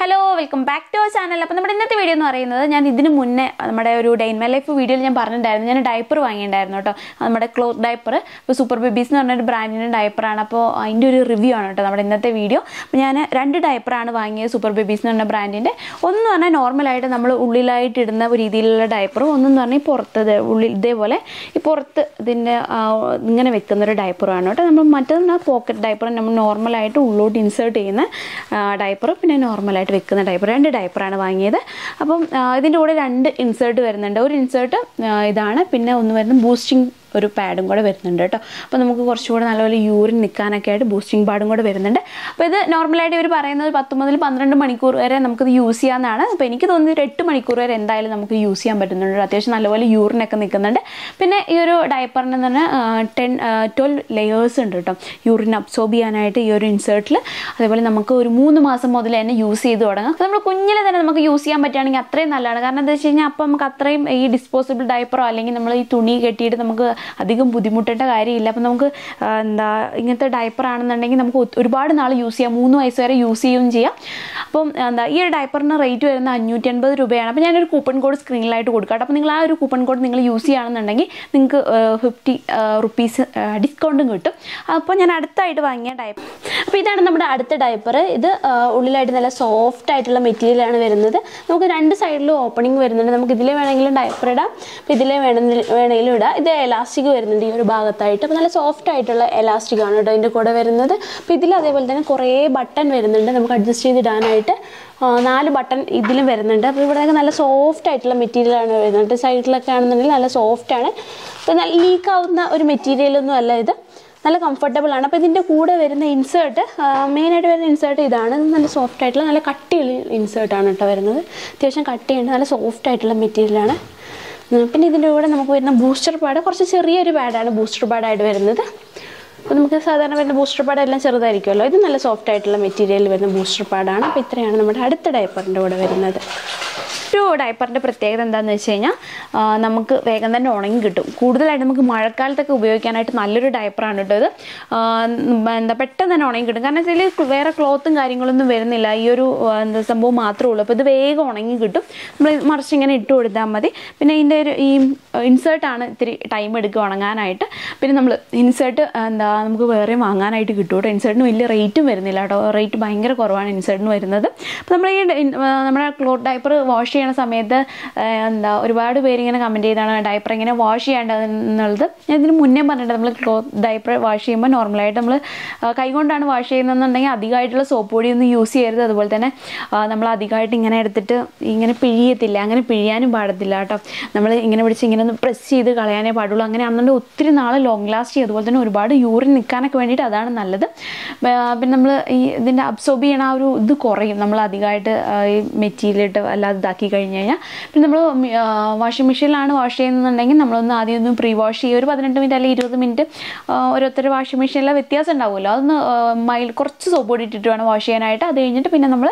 hello welcome back to our channel അപ്പോൾ നമ്മുടെ ഇന്നത്തെ വീഡിയോ എന്ന് പറയുന്നത് ഞാൻ ഇതിന് മുന്നേ നമ്മുടെ ഒരു ഡെയിൻ മൈ ലൈഫ് വീഡിയോയിൽ ഞാൻ പറഞ്ഞിട്ടുണ്ടായിരുന്നു ഞാൻ ഡയപ്പർ വാങ്ങിയിട്ടുണ്ടായിരുന്നു കേട്ടോ അത് നമ്മുടെ ക്ലോത്ത് ഡയപ്പർ ഇപ്പോൾ സൂപ്പർ ബേബീസ് എന്ന് പറഞ്ഞൊരു ബ്രാൻഡിൻ്റെ ഡയപ്പറാണ് അപ്പോൾ അതിൻ്റെ ഒരു റിവ്യൂ ആണ് കേട്ടോ നമ്മുടെ ഇന്നത്തെ വീഡിയോ അപ്പോൾ ഞാൻ രണ്ട് ഡയപ്പറാണ് വാങ്ങിയത് സൂപ്പർ ബേബീസ് എന്ന് പറഞ്ഞ ബ്രാൻഡിൻ്റെ ഒന്ന് പറഞ്ഞാൽ നോർമലായിട്ട് നമ്മൾ ഉള്ളിലായിട്ട് ഇടുന്ന ഒരു രീതിയിലുള്ള ഡയപ്പറും ഒന്നെന്ന് പറഞ്ഞാൽ ഈ പുറത്ത് ഇത് ഉള്ളിൽ ഇതേപോലെ ഈ പുറത്ത് ഇതിൻ്റെ ആ, ഇങ്ങനെ വെക്കുന്ന ഒരു ഡയപ്പറാണ് കേട്ടോ നമ്മൾ മറ്റൊന്ന് പോക്കറ്റ് ഡയപ്പർ നമ്മൾ നോർമലായിട്ട് ഉള്ളോട്ട് ഇൻസേർട്ട് ചെയ്യുന്ന ഡയപ്പർ പിന്നെ നോർമലായിട്ട് വെക്കുന്ന ഡയപ്പർ രണ്ട് ഡയപ്പറാണ് വാങ്ങിയത് അപ്പം ആ, ഇതിൻ്റെ കൂടെ രണ്ട് ഇൻസേർട്ട് വരുന്നുണ്ട് ഒരു ഇൻസേർട്ട് ഇതാണ് പിന്നെ ഒന്ന് വരുന്നത് ബൂസ്റ്റിംഗ് ഒരു പാഡും കൂടെ വരുന്നുണ്ട് കേട്ടോ അപ്പോൾ നമുക്ക് കുറച്ചുകൂടെ നല്ലപോലെ യൂറിൻ നിൽക്കാനൊക്കെ ആയിട്ട് ബൂസ്റ്റിംഗ് പാഡും കൂടെ വരുന്നുണ്ട് അപ്പോൾ ഇത് നോർമലായിട്ട് ഇവർ പറയുന്നത് പത്ത് മുതൽ പന്ത്രണ്ട് മണിക്കൂർ വരെ നമുക്കിത് യൂസ് ചെയ്യാവുന്നതാണ് അപ്പോൾ എനിക്ക് തോന്നുന്നത് ഒരു എട്ട് മണിക്കൂർ വരെ എന്തായാലും നമുക്ക് യൂസ് ചെയ്യാൻ പറ്റുന്നുണ്ട് അത്യാവശ്യം നല്ലപോലെ യൂറിനൊക്കെ നിൽക്കുന്നുണ്ട് പിന്നെ ഈ ഒരു ഡയപ്പറിന് തന്നെ ടെൻ ട്വൽവ് ലെയേഴ്സ് ഉണ്ട് കേട്ടോ യൂറിൻ അബ്സോർബ് ചെയ്യാനായിട്ട് ഈ ഒരു ഇൻസേർട്ടിൽ അതേപോലെ നമുക്ക് ഒരു മൂന്ന് മാസം മുതൽ തന്നെ യൂസ് ചെയ്ത് തുടങ്ങാം അപ്പോൾ നമ്മൾ കുഞ്ഞിലെ തന്നെ നമുക്ക് യൂസ് ചെയ്യാൻ പറ്റുകയാണെങ്കിൽ അത്രയും നല്ലതാണ് കാരണം എന്താ വെച്ച് കഴിഞ്ഞാൽ അപ്പോൾ നമുക്ക് അത്രയും ഈ ഡിസ്പോസിബിൾ ഡയപ്പറോ അല്ലെങ്കിൽ നമ്മൾ ഈ തുണി കെട്ടിയിട്ട് നമുക്ക് അധികം ബുദ്ധിമുട്ടേണ്ട കാര്യമില്ല അപ്പം നമുക്ക് ആ, എന്താ ഇങ്ങനത്തെ ഡയപ്പർ ആണെന്നുണ്ടെങ്കിൽ നമുക്ക് ഒ- ഒരുപാട് നാൾ യൂസ് ചെയ്യാം മൂന്ന് വയസ്സ് വരെ യൂസ് ചെയ്യുകയും ചെയ്യാം അപ്പം എന്താ ഈ ഒരു ഡയപ്പറിന് റേറ്റ് വരുന്നത് അഞ്ഞൂറ്റി അൻപത് രൂപയാണ് അപ്പോൾ ഞാനൊരു കൂപ്പൺ കോഡ് സ്ക്രീനിലായിട്ട് കൊടുക്കാം കേട്ടോ അപ്പോൾ നിങ്ങൾ ആ ഒരു കൂപ്പൺ കോഡ് നിങ്ങൾ യൂസ് ചെയ്യുകയാണെന്നുണ്ടെങ്കിൽ നിങ്ങൾക്ക് ഫിഫ്റ്റി റുപ്പീസ് ഡിസ്കൗണ്ടും കിട്ടും അപ്പോൾ ഞാൻ അടുത്തായിട്ട് വാങ്ങിയ ഡയപ്പർ അപ്പോൾ ഇതാണ് നമ്മുടെ അടുത്ത ഡയപ്പർ ഇത് ആ, ഉള്ളിലായിട്ട് നല്ല സോഫ്റ്റ് ആയിട്ടുള്ള മെറ്റീരിയലാണ് വരുന്നത് നമുക്ക് രണ്ട് സൈഡിലും ഓപ്പണിംഗ് വരുന്നുണ്ട് നമുക്ക് ഇതിലെ വേണമെങ്കിലും ഡയപ്പർ ഇടാം അപ്പോൾ ഇതിലെ വേണമെങ്കിൽ വേണമെങ്കിലും ഇടാം ഇത് എലാസ്റ്റിക് വരുന്നുണ്ട് ഈ ഒരു ഭാഗത്തായിട്ട് അപ്പോൾ നല്ല സോഫ്റ്റ് ആയിട്ടുള്ള എലാസ്റ്റിക് ആണ് കേട്ടോ ഇതിൻ്റെ കൂടെ വരുന്നത് അപ്പോൾ ഇതിൽ അതേപോലെ തന്നെ കുറേ ബട്ടൺ വരുന്നുണ്ട് നമുക്ക് അഡ്ജസ്റ്റ് ചെയ്തിടാനായിട്ട് ആ, നാല് ബട്ടൺ ഇതിലും വരുന്നുണ്ട് അപ്പോൾ ഇവിടെയൊക്കെ നല്ല സോഫ്റ്റ് ആയിട്ടുള്ള മെറ്റീരിയലാണ് വരുന്നത് സൈഡിലൊക്കെ ആണെന്നുണ്ടെങ്കിൽ നല്ല സോഫ്റ്റ് ആണ് അപ്പോൾ നല്ല ലീക്ക് ആവുന്ന ഒരു മെറ്റീരിയലൊന്നും അല്ല ഇത് നല്ല കംഫർട്ടബിൾ ആണ് അപ്പോൾ ഇതിൻ്റെ കൂടെ വരുന്ന ഇൻസേർട്ട് മെയിനായിട്ട് വരുന്ന ഇൻസേർട്ട് ഇതാണ് ഇത് നല്ല സോഫ്റ്റ് ആയിട്ടുള്ള നല്ല കട്ടിയുള്ള ഇൻസേർട്ടാണ് കേട്ടോ വരുന്നത് അത്യാവശ്യം കട്ടിയുണ്ട് നല്ല സോഫ്റ്റ് ആയിട്ടുള്ള മെറ്റീരിയലാണ് ഉം, പിന്നെ ഇതിൻ്റെ കൂടെ നമുക്ക് വരുന്ന ബൂസ്റ്റർ പാഡ് കുറച്ച് ചെറിയൊരു പാഡാണ് ബൂസ്റ്റർ പാഡായിട്ട് വരുന്നത് അപ്പോൾ നമുക്ക് സാധാരണ വരുന്ന ബൂസ്റ്റർ പാഡ് എല്ലാം ചെറുതായിരിക്കുമല്ലോ ഇത് നല്ല സോഫ്റ്റ് ആയിട്ടുള്ള മെറ്റീരിയൽ വരുന്ന ബൂസ്റ്റർ പാഡാണ് അപ്പോൾ ഇത്രയാണ് നമ്മുടെ അടുത്ത ഡയപ്പറിൻ്റെ കൂടെ വരുന്നത് ഒരു ഡയപ്പറിൻ്റെ പ്രത്യേകത എന്താണെന്ന് വെച്ച് കഴിഞ്ഞാൽ ആ, നമുക്ക് വേഗം തന്നെ ഉണങ്ങി കിട്ടും കൂടുതലായിട്ട് നമുക്ക് മഴക്കാലത്തൊക്കെ ഉപയോഗിക്കാനായിട്ട് നല്ലൊരു ഡയപ്പറാണ് കേട്ടോ ഇത് ആ, ഉം, എന്താ പെട്ടെന്ന് തന്നെ ഉണങ്ങി കിട്ടും കാരണം ഇതിൽ വേറെ ക്ലോത്തും കാര്യങ്ങളൊന്നും വരുന്നില്ല ഈ ഒരു ആ, എന്താ സംഭവം മാത്രമേ ഉള്ളൂ അപ്പോൾ ഇത് വേഗം ഉണങ്ങി കിട്ടും നമ്മൾ മറിച്ച് ഇങ്ങനെ ഇട്ട് കൊടുത്താൽ മതി പിന്നെ ഇതിൻ്റെ ഒരു ഈ ഇൻസേർട്ടാണ് ഇത്തിരി ടൈം എടുക്കുക ഉണങ്ങാനായിട്ട് പിന്നെ നമ്മൾ ഇൻസേർട്ട് എന്താ നമുക്ക് വേറെ വാങ്ങാനായിട്ട് കിട്ടും കേട്ടോ ഇൻസേർട്ടിന് വലിയ റേറ്റും വരുന്നില്ല കേട്ടോ റേറ്റ് ഭയങ്കര കുറവാണ് ഇൻസേർട്ടിന് വരുന്നത് അപ്പോൾ നമ്മൾ ഈ ഇൻ- ആ, നമ്മുടെ ക്ലോത്ത് ഡയപ്പർ വാഷ് ചെയ്യണ സമയത്ത് ആ, എന്താ ഒരുപാട് പേര് ഇങ്ങനെ കമൻറ്റ് ചെയ്താണ് ഡയപ്പർ എങ്ങനെ വാഷ് ചെയ്യേണ്ടത് എന്നുള്ളത് ഞാൻ ഇതിന് മുന്നേ പറഞ്ഞിട്ടുണ്ട് നമ്മൾ ക്ലോത്ത് ഡയപ്പർ വാഷ് ചെയ്യുമ്പോൾ നോർമലായിട്ട് നമ്മൾ കൈകൊണ്ടാണ് വാഷ് ചെയ്യുന്നതെന്നുണ്ടെങ്കിൽ അധികമായിട്ടുള്ള സോപ്പ് പൊടിയൊന്നും യൂസ് ചെയ്യരുത് അതുപോലെ തന്നെ ആ, നമ്മൾ അധികമായിട്ട് ഇങ്ങനെ എടുത്തിട്ട് ഇങ്ങനെ പിഴിയത്തില്ല അങ്ങനെ പിഴിയാനും പാടത്തില്ല കേട്ടോ നമ്മൾ ഇങ്ങനെ പിടിച്ച് ഇങ്ങനെ ഒന്ന് പ്രസ് ചെയ്ത് കളയാനേ പാടുള്ളൂ അങ്ങനെ ആണെന്നുണ്ടെങ്കിൽ ഒത്തിരി നാൾ ലോങ് ലാസ്റ്റ് ചെയ്യും അതുപോലെ തന്നെ ഒരുപാട് യൂറിൻ നിൽക്കാനൊക്കെ വേണ്ടിയിട്ട് അതാണ് നല്ലത് ആ, പിന്നെ നമ്മൾ ഈ ഇതിൻ്റെ അബ്സോർബ് ചെയ്യണ ആ ഒരു ഇത് കുറയും നമ്മൾ അധികമായിട്ട് ആ, ഈ മെറ്റീരിയൽ ഇട്ട് അല്ലാതെ ഇതാക്കി കഴിഞ്ഞ് കഴിഞ്ഞാൽ പിന്നെ നമ്മൾ വാഷിംഗ് മെഷീനിലാണ് വാഷ് ചെയ്യുന്നുണ്ടെങ്കിൽ നമ്മളൊന്ന് ആദ്യം ഒന്ന് പ്രീ വാഷ് ചെയ്യുക ഒരു പതിനെട്ട് മിനിറ്റ് അല്ലെങ്കിൽ ഇരുപത് മിനിറ്റ് ഓരോരുത്തർ വാഷിംഗ് മെഷീനിലെ വ്യത്യാസം ഉണ്ടാവുമല്ലോ അതൊന്ന് മൈൽ കുറച്ച് സോപ്പ് പൊടി ഇട്ടിട്ട് വേണം വാഷ് ചെയ്യാനായിട്ട് അത് കഴിഞ്ഞിട്ട് പിന്നെ നമ്മൾ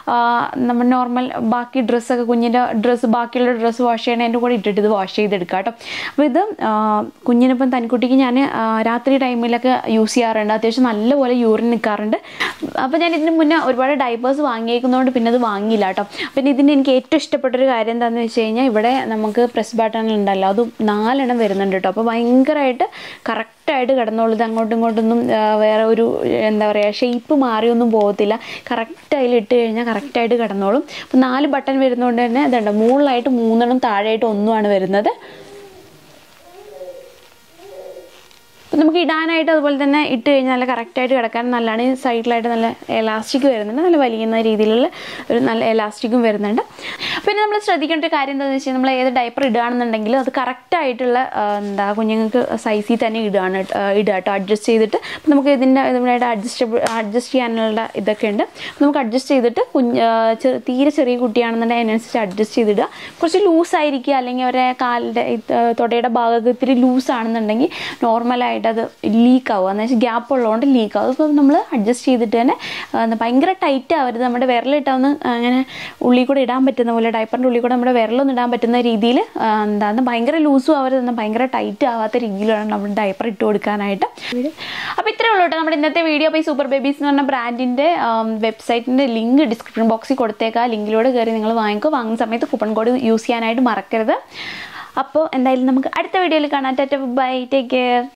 നമ്മൾ നോർമൽ ബാക്കി ഡ്രസ്സൊക്കെ കുഞ്ഞിൻ്റെ ഡ്രസ്സ് ബാക്കിയുള്ള ഡ്രസ്സ് വാഷ് ചെയ്യണതിൻ്റെ കൂടെ ഇട്ടിട്ട് ഇത് വാഷ് ചെയ്തെടുക്കുക കേട്ടോ അപ്പോൾ ഇത് ആ, കുഞ്ഞിനിപ്പം തനിക്കുട്ടിക്ക് ഞാൻ രാത്രി ടൈമിലൊക്കെ യൂസ് ചെയ്യാറുണ്ട് അത്യാവശ്യം നല്ലപോലെ യൂറിൻ നിൽക്കാറുണ്ട് അപ്പോൾ ഞാൻ ഇതിന് മുന്നേ ഒരുപാട് ഡൈപ്പേഴ്സ് വാങ്ങിയേക്കുന്നതുകൊണ്ട് പിന്നെ അത് വാങ്ങിയില്ല കേട്ടോ പിന്നെ ഇതിൻ്റെ എനിക്ക് ഏറ്റവും ഇഷ്ടപ്പെട്ടൊരു കാര്യം എന്താണെന്ന് വെച്ച് കഴിഞ്ഞാൽ ഇവിടെ നമുക്ക് പ്രസ് ബട്ടൺ ഉണ്ടല്ലോ അത് നാലെണ്ണം വരുന്നുണ്ട് കേട്ടോ അപ്പോൾ ഭയങ്കരമായിട്ട് കറക്റ്റായിട്ട് കിടന്നോളൂ ഇത് അങ്ങോട്ടും ഇങ്ങോട്ടൊന്നും ആ, വേറെ ഒരു എന്താ പറയുക ഷേപ്പ് മാറിയൊന്നും പോകത്തില്ല കറക്റ്റ് അതിൽ ഇട്ട് കഴിഞ്ഞാൽ കറക്റ്റായിട്ട് കിടന്നോളും അപ്പോൾ നാല് ബട്ടൺ വരുന്നതുകൊണ്ട് തന്നെ ഇതുണ്ട് മുകളിലായിട്ട് മൂന്നെണ്ണം താഴെയായിട്ട് ഒന്നുമാണ് വരുന്നത് അപ്പം നമുക്ക് ഇടാനായിട്ട് അതുപോലെ തന്നെ ഇട്ട് കഴിഞ്ഞാൽ നല്ല കറക്റ്റായിട്ട് കിടക്കാൻ നല്ലതാണ് ഈ സൈഡിലായിട്ട് നല്ല എലാസ്റ്റിക് വരുന്നുണ്ട് നല്ല വലിയുന്ന രീതിയിലുള്ള ഒരു നല്ല എലാസ്റ്റിക്കും വരുന്നുണ്ട് പിന്നെ നമ്മൾ ശ്രദ്ധിക്കേണ്ട ഒരു കാര്യം എന്താണെന്ന് വെച്ചാൽ നമ്മൾ ഏത് ഡയപ്പർ ഇടുകയാണെന്നുണ്ടെങ്കിൽ അത് കറക്റ്റായിട്ടുള്ള എന്താ കുഞ്ഞുങ്ങൾക്ക് സൈസിൽ തന്നെ ഇടുകയാണ് ആ, ഇടുക കേട്ടോ അഡ്ജസ്റ്റ് ചെയ്തിട്ട് അപ്പം നമുക്ക് ഇതിൻ്റെ ഇതിനായിട്ട് അഡ്ജസ്റ്റബിൾ അഡ്ജസ്റ്റ് ചെയ്യാനുള്ള ഇതൊക്കെ ഉണ്ട് അപ്പം നമുക്ക് അഡ്ജസ്റ്റ് ചെയ്തിട്ട് കുഞ്ഞ് ആ, ചെറു- തീരെ ചെറിയ കുട്ടിയാണെന്നുണ്ടെങ്കിൽ അതിനനുസരിച്ച് അഡ്ജസ്റ്റ് ചെയ്തിടുക കുറച്ച് ലൂസ് ആയിരിക്കുക അല്ലെങ്കിൽ അവരെ കാലിൻ്റെ ഈ, ആ, തൊടയുടെ ഭാഗമൊക്കെ ഇത്തിരി ലൂസ് ആണെന്നുണ്ടെങ്കിൽ നോർമലായിട്ട് അത് ലീക്ക് ആവും എന്ന് വെച്ചാൽ ഗ്യാപ്പ് ഉള്ളതുകൊണ്ട് ലീക്ക് ആവും അപ്പോൾ നമ്മൾ അഡ്ജസ്റ്റ് ചെയ്തിട്ട് തന്നെ ആ, എന്താ ഭയങ്കര ടൈറ്റ് ആവരുത് നമ്മുടെ വിരലിട്ടൊന്ന് അങ്ങനെ ഉള്ളിൽ കൂടെ ഇടാൻ പറ്റുന്ന പോലെ ഡയപ്പറിൻ്റെ ഉള്ളിൽ കൂടെ നമ്മുടെ വിരലൊന്നും ഇടാൻ പറ്റുന്ന രീതിയിൽ എന്താണ് ഭയങ്കര ലൂസും ആവരുത് എന്നാൽ ഭയങ്കര ടൈറ്റ് ആവാത്ത രീതിയിൽ വേണം നമ്മൾ ഡയപ്പർ ഇട്ട് കൊടുക്കാനായിട്ട് അപ്പോൾ ഇത്രേ ഉള്ളൂ കേട്ടോ നമ്മുടെ ഇന്നത്തെ വീഡിയോ അപ്പോൾ ഈ സൂപ്പർ ബേബീസ് എന്ന് പറഞ്ഞ ബ്രാൻഡിൻ്റെ വെബ്സൈറ്റിൻ്റെ ലിങ്ക് ഡിസ്ക്രിപ്ഷൻ ബോക്സിൽ കൊടുത്തേക്കാം ആ ലിങ്കിലൂടെ കയറി നിങ്ങൾ വാങ്ങിക്കോ വാങ്ങുന്ന സമയത്ത് കൂപ്പൺ കോഡ് യൂസ് ചെയ്യാനായിട്ട് മറക്കരുത് അപ്പോൾ എന്തായാലും നമുക്ക് അടുത്ത വീഡിയോയിൽ കാണാം ടാറ്റ ബൈ ടേക്ക് കെയർ